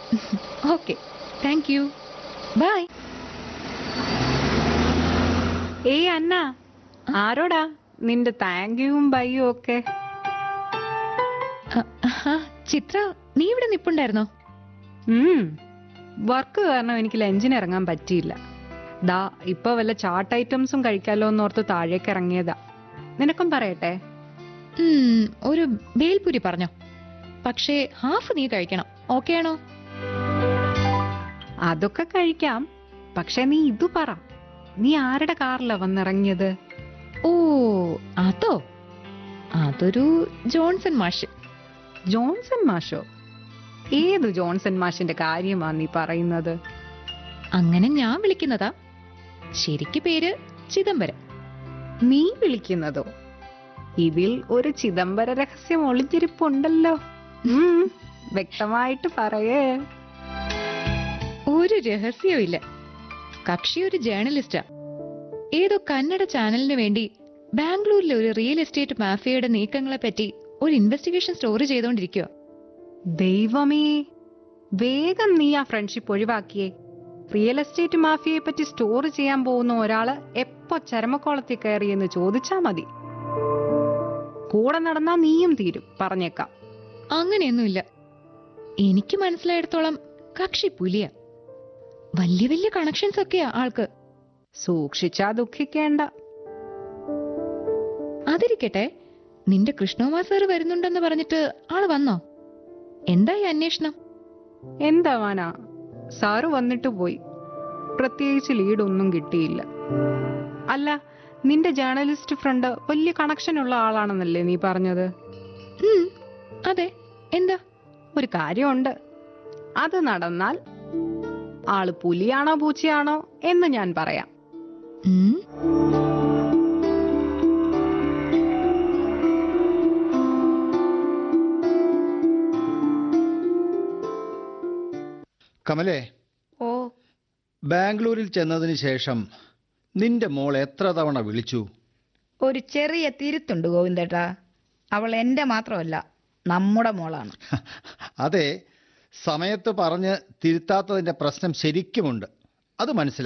okay thank you by ഏയ് അന്ന ആരോടാ നിന്റെ താങ്ക്യൂവും ബൈയും ഒക്കെ ചിത്ര നീ ഇവിടെ നിപ്പുണ്ടായിരുന്നോ ഉം വർക്ക് കാരണം എനിക്ക് ലഞ്ചിന് ഇറങ്ങാൻ പറ്റിയില്ല ദാ ഇപ്പൊ വല്ല ചാട്ട് ഐറ്റംസും കഴിക്കാലോ എന്നോർത്ത് താഴേക്ക് ഇറങ്ങിയതാ നിനക്കും പറയട്ടെ ഉം, ഒരു ബേൽപുരി പറഞ്ഞോ പക്ഷേ ഹാഫ് നീ കഴിക്കണം ഓക്കെ ആണോ അതൊക്കെ കഴിക്കാം പക്ഷെ നീ ഇത് പറ നീ ആരുടെ കാറിലാ വന്നിറങ്ങിയത് ഓ അതോ അതൊരു ജോൺസൺ മാഷ് ജോൺസൺ മാഷോ ഏത് ജോൺസൺ മാഷിന്റെ കാര്യമാ നീ പറയുന്നത് അങ്ങനെ ഞാൻ വിളിക്കുന്നതാ ശരിക്ക് പേര് ചിദംബരം നീ വിളിക്കുന്നതോ ഇതിൽ ഒരു ചിദംബര രഹസ്യം ഒളിഞ്ഞിരിപ്പുണ്ടല്ലോ ഉം, വ്യക്തമായിട്ട് പറയേ ഒരു രഹസ്യവും ഇല്ല കക്ഷി ഒരു ജേർണലിസ്റ്റാ ഏതോ കന്നഡ ചാനലിന് വേണ്ടി ബാംഗ്ലൂരിലെ ഒരു റിയൽ എസ്റ്റേറ്റ് മാഫിയയുടെ നീക്കങ്ങളെ പറ്റി ഒരു ഇൻവെസ്റ്റിഗേഷൻ സ്റ്റോറി ചെയ്തുകൊണ്ടിരിക്കുക ദൈവമേ വേഗം നീ ആ ഫ്രണ്ട്ഷിപ്പ് ഒഴിവാക്കിയേ റിയൽ എസ്റ്റേറ്റ് മാഫിയയെ പറ്റി സ്റ്റോർ ചെയ്യാൻ പോകുന്ന ഒരാള് എപ്പോ ചരമക്കോളത്തിൽ കയറിയെന്ന് ചോദിച്ചാ മതി കൂടെ നടന്നാ നീയും തീരും പറഞ്ഞേക്കാം അങ്ങനെയൊന്നുമില്ല എനിക്ക് മനസ്സിലായിടത്തോളം കക്ഷി പുലിയ വലിയ വലിയ കണക്ഷൻസ് ഒക്കെയാ ആൾക്ക് സൂക്ഷിച്ചാ ദുഃഖിക്കേണ്ട അതിരിക്കട്ടെ നിന്റെ കൃഷ്ണകുമാർ സാറ് വരുന്നുണ്ടെന്ന് പറഞ്ഞിട്ട് ആള് വന്നോ എന്തായി അന്വേഷണം എന്താവാനാ സാറ് വന്നിട്ട് പോയി പ്രത്യേകിച്ച് ലീഡ് ഒന്നും കിട്ടിയില്ല അല്ല നിന്റെ ജേർണലിസ്റ്റ് ഫ്രണ്ട് വലിയ കണക്ഷൻ ഉള്ള ആളാണെന്നല്ലേ നീ പറഞ്ഞത് ഉം, അതെ എന്താ ഒരു കാര്യമുണ്ട് അത് നടന്നാൽ ആള് പുലിയാണോ പൂച്ചയാണോ എന്ന് ഞാൻ പറയാം ഉം, കമലേ ഓ ബാംഗ്ലൂരിൽ ചെന്നതിന് ശേഷം നിന്റെ മോൾ എത്ര തവണ വിളിച്ചു ഒരു ചെറിയ തിരുത്തുണ്ട് ഗോവിന്ദേട്ടാ അവൾ എൻ്റെ മാത്രമല്ല നമ്മുടെ മോളാണ് അതെ സമയത്ത് പറഞ്ഞ് തിരുത്താത്തതിന്റെ പ്രശ്നം ശരിക്കുമുണ്ട് അത് മനസ്സിലായി